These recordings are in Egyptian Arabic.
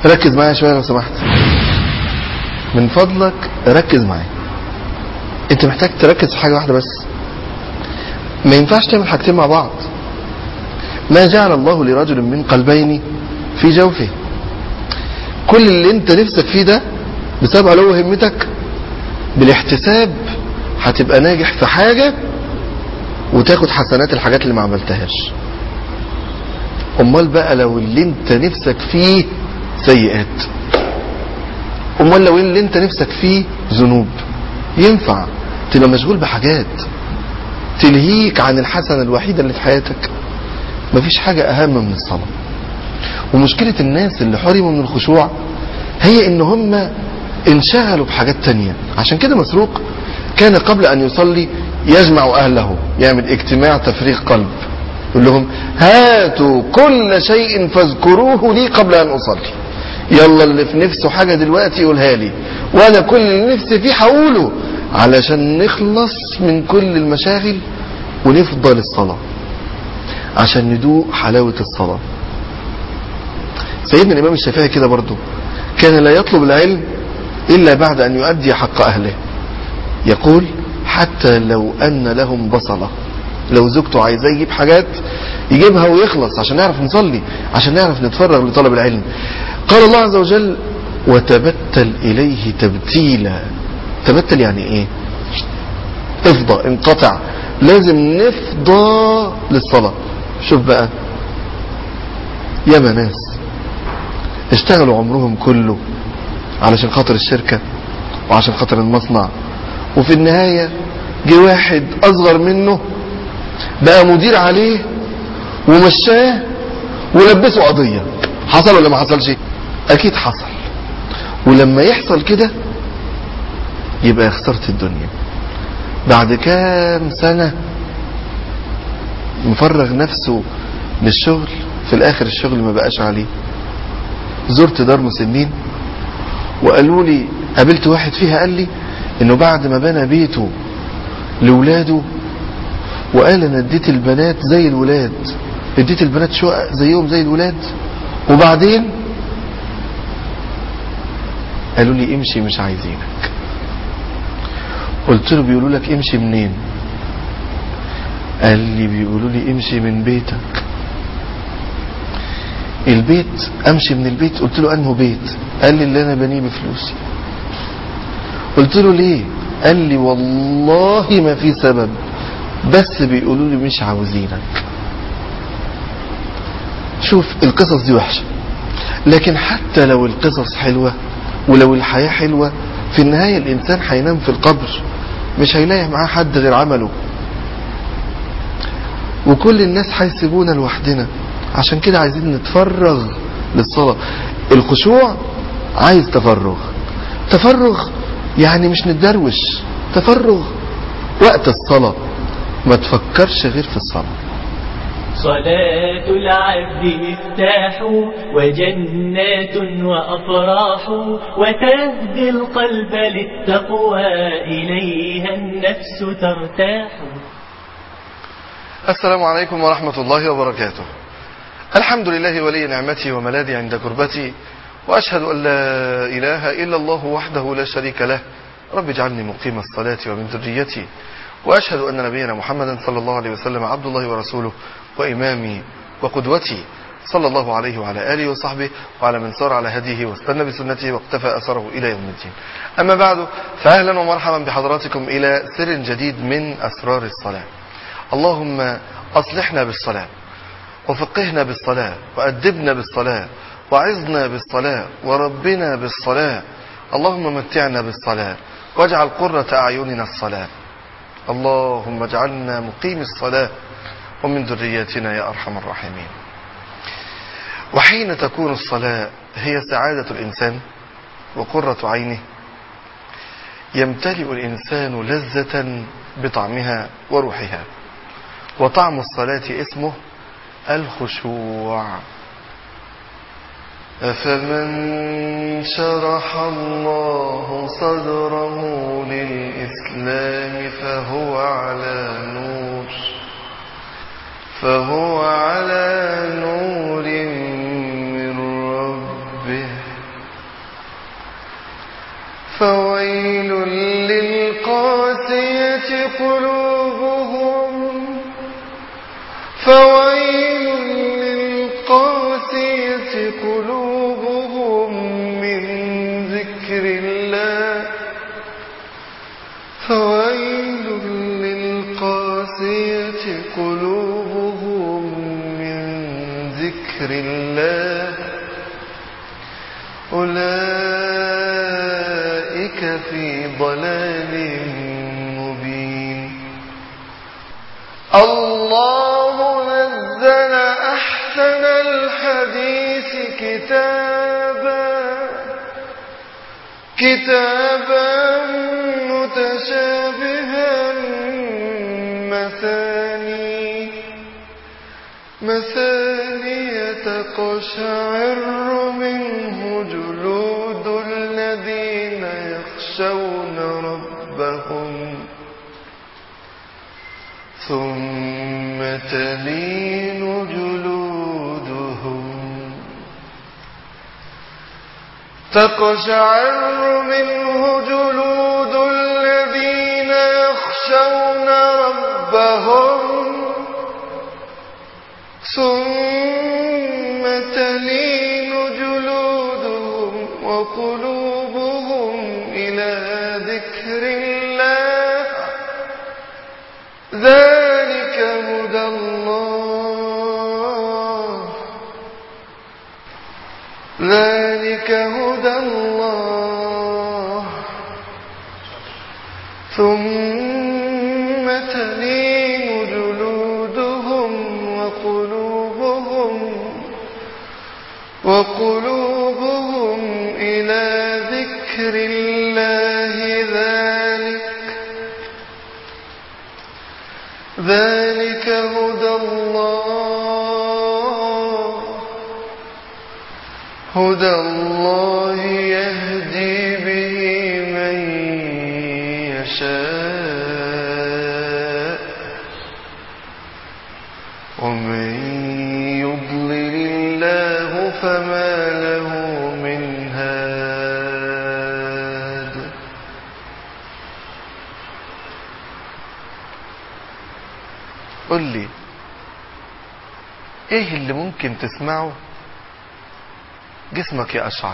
ركز معايا شوية لو سمحت من فضلك ركز معايا انت محتاج تركز في حاجة واحدة بس ما ينفعش تعمل حاجتين مع بعض ما جعل الله لرجل من قلبين في جوفه كل اللي انت نفسك فيه ده بسبب علو همتك بالاحتساب هتبقى ناجح في حاجة وتاخد حسنات الحاجات اللي ما عملتهاش امال بقى لو اللي انت نفسك فيه سيئات امال لو اللي انت نفسك فيه ذنوب ينفع تبقى مشغول بحاجات تلهيك عن الحسنة الوحيدة اللي في حياتك مفيش حاجة اهم من الصلاة ومشكلة الناس اللي حرموا من الخشوع هي ان هم انشغلوا بحاجات تانية عشان كده مسروق كان قبل ان يصلي يجمع اهله يعمل اجتماع تفريغ قلب يقول لهم هاتوا كل شيء فاذكروه لي قبل ان اصلي يلا اللي في نفسه حاجة دلوقتي يقولها لي وانا كل اللي نفسي فيه هقوله علشان نخلص من كل المشاغل ونفضل الصلاة عشان ندوق حلاوة الصلاة سيدنا الامام الشافعي كده برضو كان لا يطلب العلم الا بعد ان يؤدي حق اهله يقول حتى لو ان لهم بصلة لو زوجته عايزاه يجيب حاجات يجيبها ويخلص عشان نعرف نصلي عشان نعرف نتفرغ لطلب العلم قال الله عز وجل وتبتل إليه تبتيلا تبتل يعني ايه افضى انقطع لازم نفضى للصلاة شوف بقى ياما ناس اشتغلوا عمرهم كله علشان خاطر الشركة وعشان خاطر المصنع وفي النهاية جه واحد اصغر منه بقى مدير عليه ومشاه ولبسه قضية حصل ولا ما حصلش اكيد حصل ولما يحصل كده يبقى خسرت الدنيا بعد كام سنة مفرغ نفسه للشغل في الاخر الشغل ما بقاش عليه زرت دار مسنين وقالوا لي قابلت واحد فيها قال لي انه بعد ما بنى بيته لولاده وقال انا اديت البنات زي الولاد اديت البنات شقق زيهم زي الولاد وبعدين قالوا لي امشي مش عايزينك قلت له بيقولوا لك امشي منين قال لي بيقولوا لي امشي من بيتك البيت امشي من البيت قلت له انه بيت قال لي اللي انا بنيه بفلوسي قلت له ليه قال لي والله ما في سبب بس بيقولوا لي مش عاوزينك شوف القصص دي وحشة لكن حتى لو القصص حلوة ولو الحياة حلوة في النهاية الإنسان هينام في القبر مش هيلاقي معاه حد غير عمله وكل الناس هيسيبونا لوحدنا عشان كده عايزين نتفرغ للصلاة الخشوع عايز تفرغ تفرغ يعني مش نتدروش تفرغ وقت الصلاة ما تفكرش غير في الصلاة صلاة العبد مفتاح وجنات وأفراح وتهدي القلب للتقوى إليها النفس ترتاح السلام عليكم ورحمة الله وبركاته الحمد لله ولي نعمتي وملاذي عند كربتي وأشهد أن لا إله إلا الله وحده لا شريك له رب اجعلني مقيم الصلاة ومن ذريتي وأشهد أن نبينا محمدا صلى الله عليه وسلم عبد الله ورسوله وإمامي وقدوتي صلى الله عليه وعلى آله وصحبه وعلى من سار على هديه واستنى بسنته واقتفى أثره إلى يوم الدين أما بعد فأهلا ومرحبا بحضراتكم إلى سر جديد من أسرار الصلاة اللهم أصلحنا بالصلاة وفقهنا بالصلاة وأدبنا بالصلاة وعظنا بالصلاة وربنا بالصلاة اللهم متعنا بالصلاة واجعل قرة أعيننا الصلاة اللهم اجعلنا مقيم الصلاة ومن ذرياتنا يا أرحم الراحمين وحين تكون الصلاة هي سعادة الإنسان وقرة عينه يمتلئ الإنسان لذة بطعمها وروحها وطعم الصلاة اسمه الخشوع أفمن شرح الله صدره للإسلام فهو على نور فهو على نور من ربه فويل للقاسية قلوبهم فويل للقاسية قلوبهم من ذكر الله فويل للقاسية قلوبهم من ذكر الله أولئك في ضلال مبين الله نزل أحسن الحديث كتابا كتابا متشابها مثاني مثانية تقشعر منه جلود الذين يخشون ربهم ثم تلين جلودهم تقشعر منه جلود الذين يخشون ربهم ثم تلين جلودهم وقلوبهم إلى ذكر الله ذلك هدى الله ذلك هدى الله ثم تلين جلودهم وقلوبهم وقلوبهم إلى ذكر الله ذلك ذلك هدى الله هدى الله يهدي به من يشاء ومن يضلل الله فما له من هاد قل لي ايه اللي ممكن تسمعه جسمك يقشعر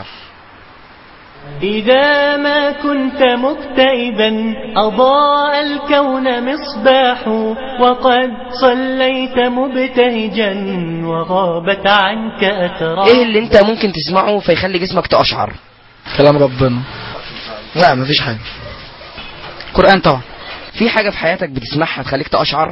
إذا ما كنت مكتئبا أضاء الكون مصباح وقد صليت مبتهجا وغابت عنك أتراح ايه اللي انت ممكن تسمعه فيخلي جسمك تقشعر كلام ربنا لا مفيش حاجة قرآن طبعا في حاجة في حياتك بتسمعها تخليك تقشعر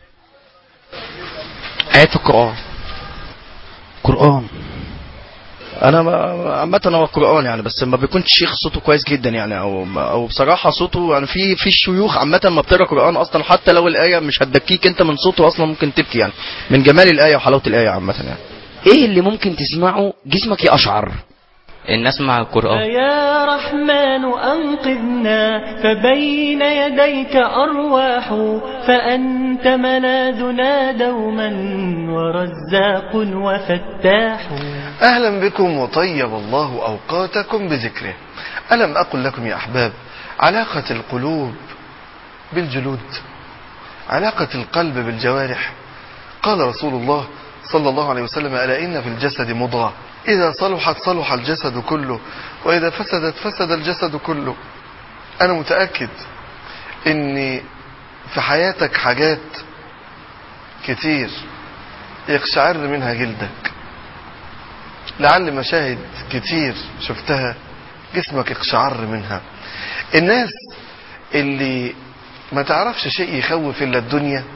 آيات القرآن قرآن انا ما- عامه هو القران يعني بس ما بيكونش شيخ صوته كويس جدا يعني او او بصراحه صوته يعني في في الشيوخ عامه ما بتقرا قران اصلا حتى لو الايه مش هتدكيك انت من صوته اصلا ممكن تبكي يعني من جمال الايه وحلاوه الايه عامه يعني ايه اللي ممكن تسمعه جسمك يقشعر ان اسمع القرآن فيا رحمن أنقذنا فبين يديك أرواح فأنت ملاذنا دوما ورزاق وفتاح أهلا بكم وطيب الله أوقاتكم بذكره ألم أقل لكم يا أحباب علاقة القلوب بالجلود علاقة القلب بالجوارح قال رسول الله صلى الله عليه وسلم ألا إن في الجسد مضغة إذا صلحت صلح الجسد كله وإذا فسدت فسد الجسد كله أنا متأكد إن في حياتك حاجات كتير يقشعر منها جلدك لعل مشاهد كتير شفتها جسمك اقشعر منها الناس اللي ما تعرفش شيء يخوف الا الدنيا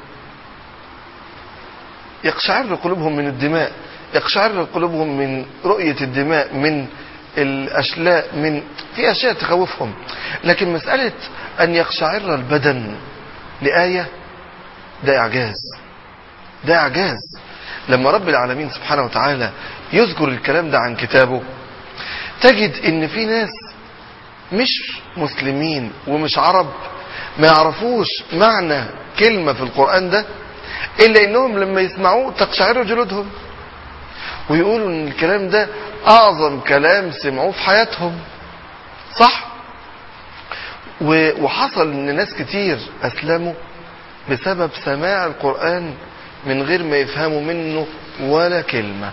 يقشعر قلوبهم من الدماء يقشعر قلوبهم من رؤية الدماء من الأشلاء من في أشياء تخوفهم لكن مسألة أن يقشعر البدن لآية ده إعجاز ده إعجاز لما رب العالمين سبحانه وتعالى يذكر الكلام ده عن كتابه تجد ان في ناس مش مسلمين ومش عرب ما يعرفوش معنى كلمة في القرآن ده إلا إنهم لما يسمعوه تقشعر جلودهم ويقولوا إن الكلام ده أعظم كلام سمعوه في حياتهم صح و- وحصل ان ناس كتير اسلموا بسبب سماع القرآن من غير ما يفهموا منه ولا كلمة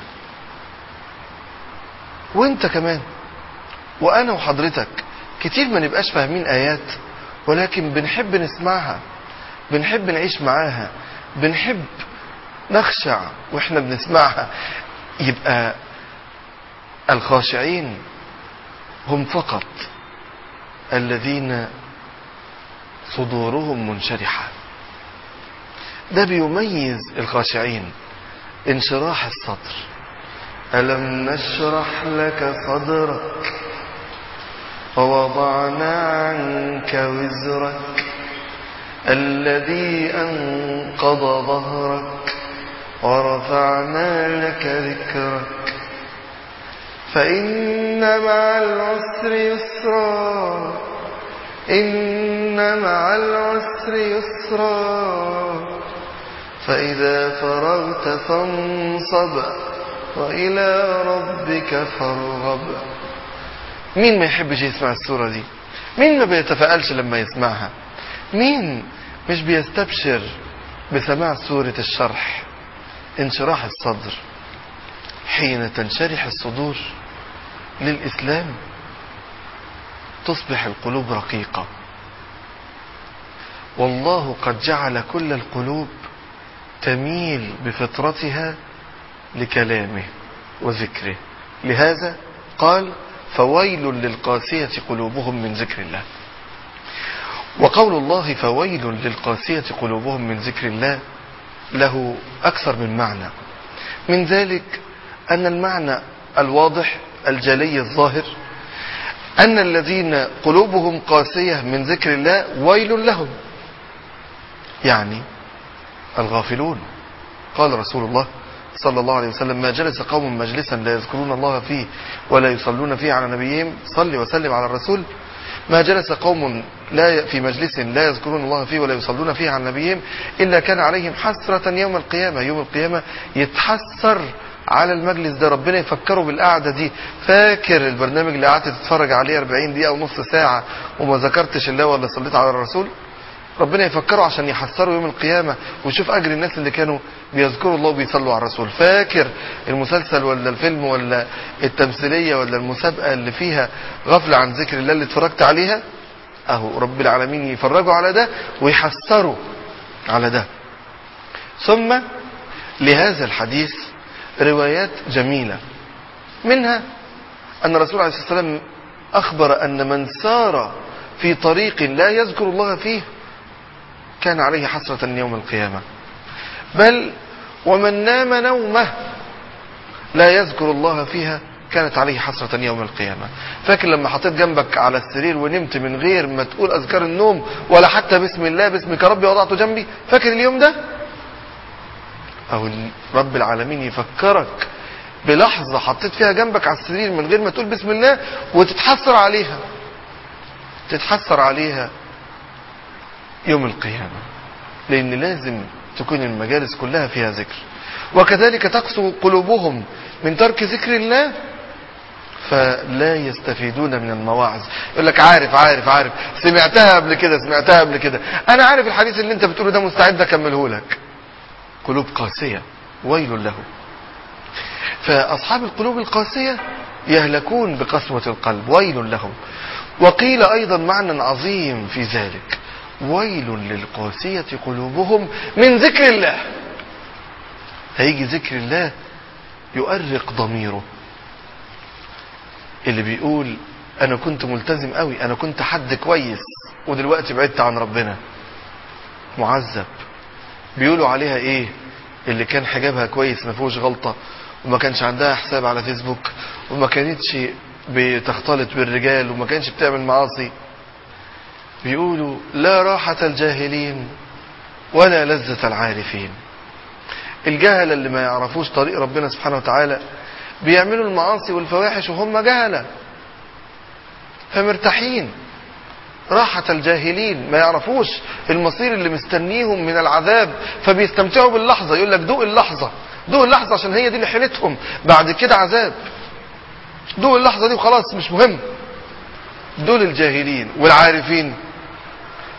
وانت كمان وانا وحضرتك كتير ما نبقاش فاهمين ايات ولكن بنحب نسمعها بنحب نعيش معاها بنحب نخشع واحنا بنسمعها يبقى الخاشعين هم فقط الذين صدورهم منشرحة ده بيميز الخاشعين انشراح الصدر ألم نشرح لك صدرك ووضعنا عنك وزرك الذي أنقض ظهرك ورفعنا لك ذكرك فإن مع العسر يسرا إن مع العسر يسرا فإذا فرغت فانصب وإلى ربك فارغب مين ما يحبش يسمع السورة دي مين ما بيتفائلش لما يسمعها مين مش بيستبشر بسماع سورة الشرح انشراح الصدر حين تنشرح الصدور للإسلام تصبح القلوب رقيقة والله قد جعل كل القلوب تميل بفطرتها لكلامه وذكره لهذا قال فويل للقاسية قلوبهم من ذكر الله وقول الله فويل للقاسية قلوبهم من ذكر الله له أكثر من معنى من ذلك أن المعنى الواضح الجلي الظاهر أن الذين قلوبهم قاسية من ذكر الله ويل لهم يعني الغافلون قال رسول الله صلى الله عليه وسلم ما جلس قوم مجلسا لا يذكرون الله فيه ولا يصلون فيه على نبيهم صل وسلم على الرسول ما جلس قوم لا في مجلس لا يذكرون الله فيه ولا يصلون فيه على نبيهم إلا كان عليهم حسرة يوم القيامة يوم القيامة يتحسر على المجلس ده ربنا يفكره بالقعدة دي فاكر البرنامج اللي قعدت تتفرج عليه 40 دقيقة ونص ساعة وما ذكرتش الله ولا صليت على الرسول ربنا يفكره عشان يحسروا يوم القيامة ويشوف أجر الناس اللي كانوا بيذكروا الله وبيصلوا على الرسول فاكر المسلسل ولا الفيلم ولا التمثيلية ولا المسابقة اللي فيها غفلة عن ذكر الله اللي اتفرجت عليها أهو رب العالمين يفرجوا على ده ويحسروا على ده ثم لهذا الحديث روايات جميلة منها أن الرسول عليه الصلاة والسلام أخبر أن من سار في طريق لا يذكر الله فيه كان عليه حسرة يوم القيامة بل ومن نام نومه لا يذكر الله فيها كانت عليه حسرة يوم القيامة فاكر لما حطيت جنبك على السرير ونمت من غير ما تقول أذكار النوم ولا حتى بسم الله باسمك ربي وضعت جنبي فاكر اليوم ده أو رب العالمين يفكرك بلحظة حطيت فيها جنبك على السرير من غير ما تقول بسم الله وتتحسر عليها تتحسر عليها يوم القيامة لأن لازم تكون المجالس كلها فيها ذكر وكذلك تقسو قلوبهم من ترك ذكر الله فلا يستفيدون من المواعظ يقول لك عارف عارف عارف سمعتها قبل كده سمعتها قبل كده انا عارف الحديث اللي انت بتقوله ده مستعد اكمله لك قلوب قاسية ويل له فاصحاب القلوب القاسية يهلكون بقسوة القلب ويل لهم وقيل ايضا معنى عظيم في ذلك ويل للقاسية قلوبهم من ذكر الله هيجي ذكر الله يؤرق ضميره اللي بيقول انا كنت ملتزم قوي انا كنت حد كويس ودلوقتي بعدت عن ربنا معذب بيقولوا عليها ايه اللي كان حجابها كويس ما فيهوش غلطة وما كانش عندها حساب على فيسبوك وما كانتش بتختلط بالرجال وما كانش بتعمل معاصي بيقولوا لا راحة الجاهلين ولا لذة العارفين الجهلة اللي ما يعرفوش طريق ربنا سبحانه وتعالى بيعملوا المعاصي والفواحش وهم جهلة فمرتاحين راحة الجاهلين ما يعرفوش المصير اللي مستنيهم من العذاب فبيستمتعوا باللحظة يقول لك دوق اللحظة دوق اللحظة عشان هي دي اللي حيلتهم بعد كده عذاب دوق اللحظة دي وخلاص مش مهم دول الجاهلين والعارفين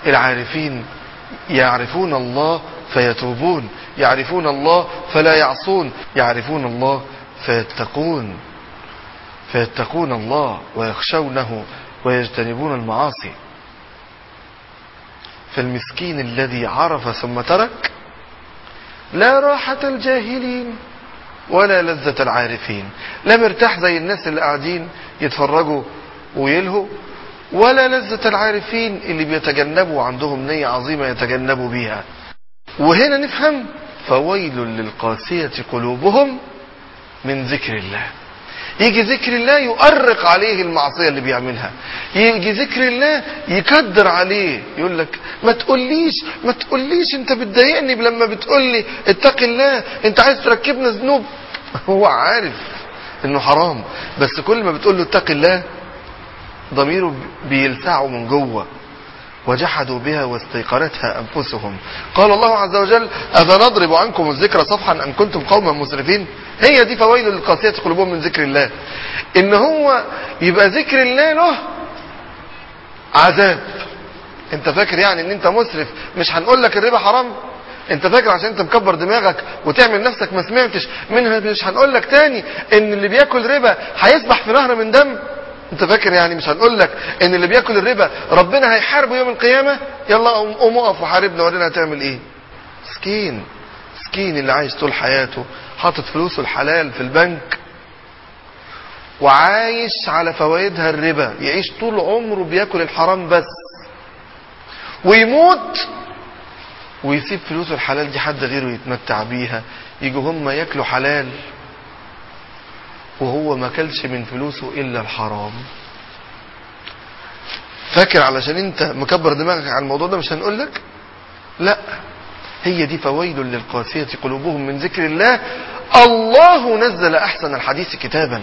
العارفين يعرفون الله فيتوبون يعرفون الله فلا يعصون يعرفون الله فيتقون فيتقون الله ويخشونه ويجتنبون المعاصي فالمسكين الذي عرف ثم ترك لا راحة الجاهلين ولا لذة العارفين لا مرتاح زي الناس اللي قاعدين يتفرجوا ويلهوا ولا لذة العارفين اللي بيتجنبوا عندهم نية عظيمة يتجنبوا بيها وهنا نفهم فويل للقاسية قلوبهم من ذكر الله يجي ذكر الله يؤرق عليه المعصية اللي بيعملها يجي ذكر الله يكدر عليه يقول لك ما تقوليش ما تقوليش انت بتضايقني لما بتقولي اتق الله انت عايز تركبنا ذنوب هو عارف انه حرام بس كل ما بتقول له اتق الله ضميره بيلسعه من جوه وجحدوا بها واستيقنتها أنفسهم قال الله عز وجل أفنضرب عنكم الذكر صفحا أن كنتم قوما مسرفين هي دي فويل للقاسية قلوبهم من ذكر الله إن هو يبقى ذكر الله له عذاب انت فاكر يعني ان انت مسرف مش هنقول لك الربا حرام انت فاكر عشان انت مكبر دماغك وتعمل نفسك ما سمعتش منها مش هنقول لك تاني ان اللي بياكل ربا هيسبح في نهر من دم انت فاكر يعني مش هنقول لك ان اللي بياكل الربا ربنا هيحاربه يوم القيامه يلا قوم قوم اقف وحاربنا ورينا هتعمل ايه مسكين مسكين اللي عايش طول حياته حاطط فلوسه الحلال في البنك وعايش على فوائدها الربا يعيش طول عمره بياكل الحرام بس ويموت ويسيب فلوسه الحلال دي حد غيره يتمتع بيها يجوا هم ياكلوا حلال وهو ما كلش من فلوسه الا الحرام فاكر علشان انت مكبر دماغك على الموضوع ده مش هنقول لك لا هي دي فويل للقاسية قلوبهم من ذكر الله الله نزل احسن الحديث كتابا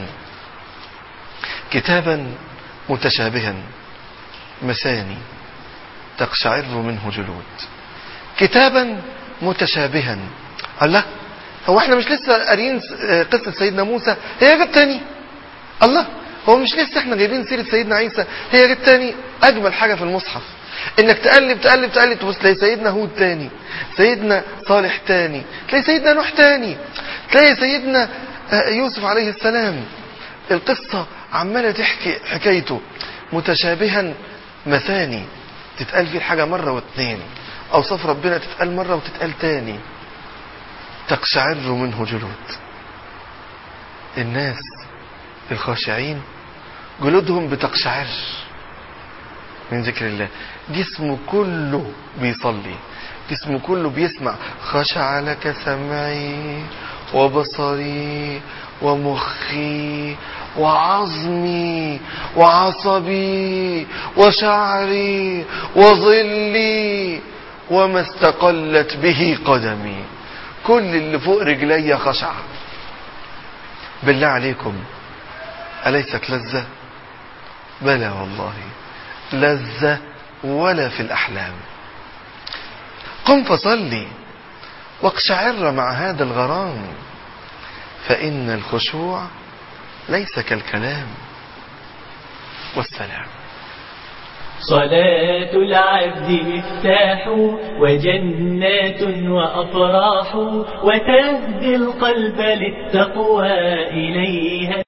كتابا متشابها مثاني تقشعر منه جلود كتابا متشابها الله هو احنا مش لسه قاريين قصة سيدنا موسى هي جت تاني الله هو مش لسه احنا جايبين سيرة سيدنا عيسى هي جت تاني اجمل حاجة في المصحف انك تقلب تقلب تقلب تبص تلاقي سيدنا هود تاني سيدنا صالح تاني تلاقي سيدنا نوح تاني تلاقي سيدنا يوسف عليه السلام القصة عمالة تحكي حكايته متشابها مثاني تتقال فيه الحاجة مرة واثنين اوصاف ربنا تتقال مرة وتتقال تاني تقشعر منه جلود الناس الخاشعين جلودهم بتقشعر من ذكر الله جسمه كله بيصلي جسمه كله بيسمع خشع لك سمعي وبصري ومخي وعظمي وعصبي وشعري وظلي وما استقلت به قدمي كل اللي فوق رجلي خشع بالله عليكم أليست لذة بلى والله لذة ولا في الأحلام قم فصلي واقشعر مع هذا الغرام فإن الخشوع ليس كالكلام والسلام صلاة العبد مفتاح وجنات وأفراح وتهدي القلب للتقوى إليها